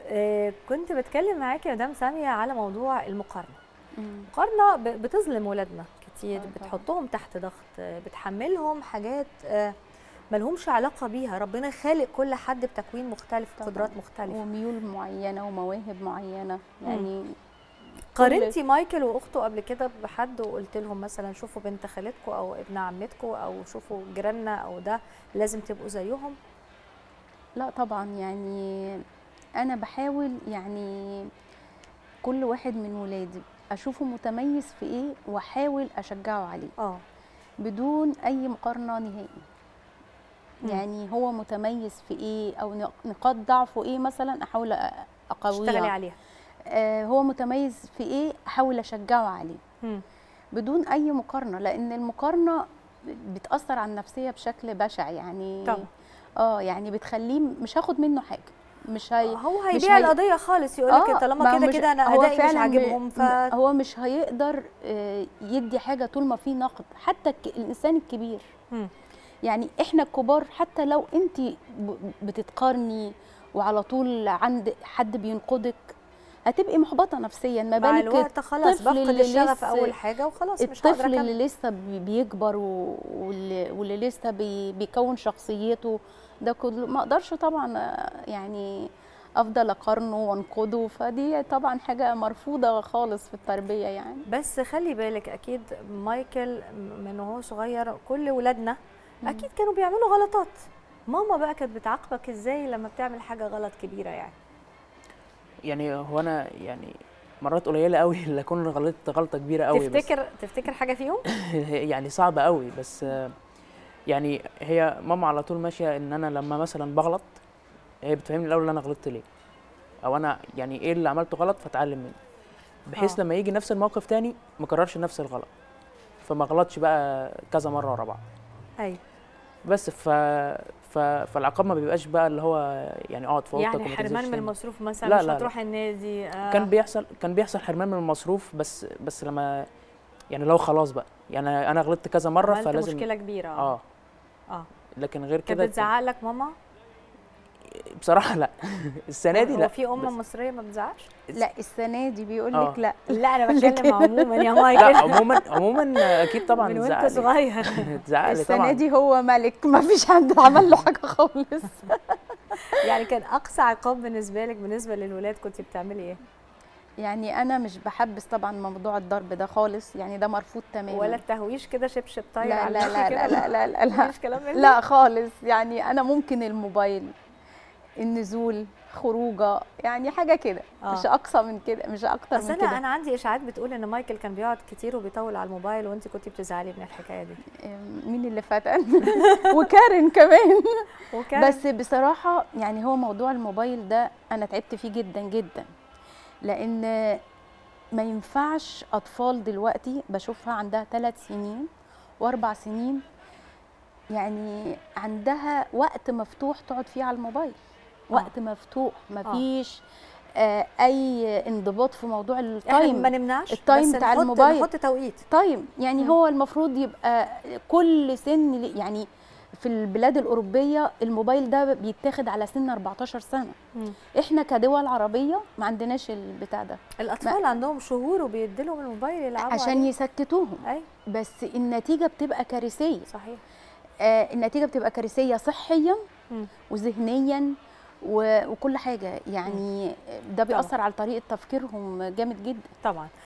آه، كنت بتكلم معاكي يا مدام ساميه على موضوع المقارنه مم. المقارنه ب- بتظلم ولادنا كتير آه طبعاً. بتحطهم تحت ضغط آه، بتحملهم حاجات آه، ملهمش علاقه بيها ربنا خالق كل حد بتكوين مختلف طبعاً. قدرات مختلفه وميول معينه ومواهب معينه يعني قارنتي مايكل واخته قبل كده بحد وقلت لهم مثلا شوفوا بنت خالتكم او ابن عمتكم او شوفوا جيراننا او ده لازم تبقوا زيهم لا طبعا يعني انا بحاول يعني كل واحد من ولادي اشوفه متميز في ايه واحاول اشجعه عليه اه بدون اي مقارنه نهائي مم. يعني هو متميز في ايه او نق- نقاط ضعفه ايه مثلا احاول أ- اشتغلي اقويها عليها آه هو متميز في ايه احاول اشجعه عليه مم. بدون اي مقارنه لان المقارنه بتاثر على النفسيه بشكل بشع يعني طبعا. اه يعني بتخليه مش هاخد منه حاجه مش هي هو مش هيبيع هي- القضيه خالص يقول لك ما طالما هو كده مش- كده انا هو ادائي مش فعلاً ب- عاجبهم ف م- هو مش هيقدر آه، يدي حاجه طول ما في نقد حتى الك- الانسان الكبير مم. يعني احنا الكبار حتى لو انت ب- بتتقارني وعلى طول عند حد بينقدك هتبقي محبطه نفسيا ما مع بالك الوقت خلاص الطفل بفقد اللي الشغف لسه- اول حاجه وخلاص مش هقدر الطفل اكمل اللي لسه بي- بيكبر و- واللي, واللي لسه بي بيكون شخصيته ده كله ما اقدرش طبعا آه، يعني افضل اقارنه وانقده فدي طبعا حاجه مرفوضه خالص في التربيه يعني بس خلي بالك اكيد مايكل من وهو صغير كل ولادنا اكيد كانوا بيعملوا غلطات ماما بقى كانت بتعاقبك ازاي لما بتعمل حاجه غلط كبيره يعني يعني هو انا يعني مرات قليله قوي اللي اكون غلطت غلطه كبيره قوي بس تفتكر تفتكر حاجه فيهم يعني صعبه قوي بس آه، يعني هي ماما على طول ماشيه ان انا لما مثلا بغلط هي بتفهمني الاول ان انا غلطت ليه او انا يعني ايه اللي عملته غلط فاتعلم منه بحيث آه. لما يجي نفس الموقف تاني ما اكررش نفس الغلط فما غلطش بقى كذا مره ورا بعض ايوه بس ف... ف... فالعقاب ما بيبقاش بقى اللي هو يعني اقعد في اوضتك يعني وما حرمان تنزلش من تاني. المصروف مثلا لا، مش لا، لا. هتروح النادي آه كان بيحصل كان بيحصل حرمان من المصروف بس بس لما يعني لو خلاص بقى يعني انا غلطت كذا مره عملت فلازم مشكله كبيره اه اه لكن غير كانت كده بتزعق لك ماما بصراحه لا السنه دي هو لا في ام بس- مصريه ما بتزعقش لا السنه دي بيقول آه. لك لا لا انا لكن- بتكلم عموما يا لا مايكل عموما عموما اكيد طبعا من تزعق وانت لي. صغير تزعق لي السنه طبعا دي هو ملك ما فيش حد عمل له حاجه خالص يعني كان اقصى عقاب بالنسبه لك بالنسبه للولاد كنت بتعملي ايه يعني انا مش بحبس طبعا موضوع الضرب ده خالص يعني ده مرفوض تماما ولا التهويش كده شبشب طاير لا على لا الوش لا كده؟ لا لا لا لا مفيش كلام من ده؟ لا خالص يعني انا ممكن الموبايل النزول خروجه يعني حاجه كده آه. مش اقصى من كده مش اكتر اصل من انا كده انا عندي اشاعات بتقول ان مايكل كان بيقعد كتير وبيطول على الموبايل وانت كنت بتزعلي من الحكايه دي أم، مين اللي فتن وكارن كمان وكان بس بصراحه يعني هو موضوع الموبايل ده انا تعبت فيه جدا جدا لان ما ينفعش اطفال دلوقتي بشوفها عندها ثلاث سنين واربع سنين يعني عندها وقت مفتوح تقعد فيه على الموبايل وقت مفتوح مفيش آه اي انضباط في موضوع احنا التايم ما نمنعش التايم بس بتاع نحط- الموبايل. نحط توقيت تايم يعني مم. هو المفروض يبقى كل سن ل- يعني في البلاد الأوروبية الموبايل ده بيتاخد على سن 14 سنة احنا كدول عربية ما عندناش البتاع ده الاطفال عندهم شهور وبيديلهم الموبايل يلعبوا عشان عليه. يسكتوهم اي بس النتيجة بتبقى كارثية صحيح آه النتيجة بتبقى كارثية صحيا مم. وذهنيا و- وكل حاجة يعني ده بيأثر على طريقة تفكيرهم جامد جدا طبعا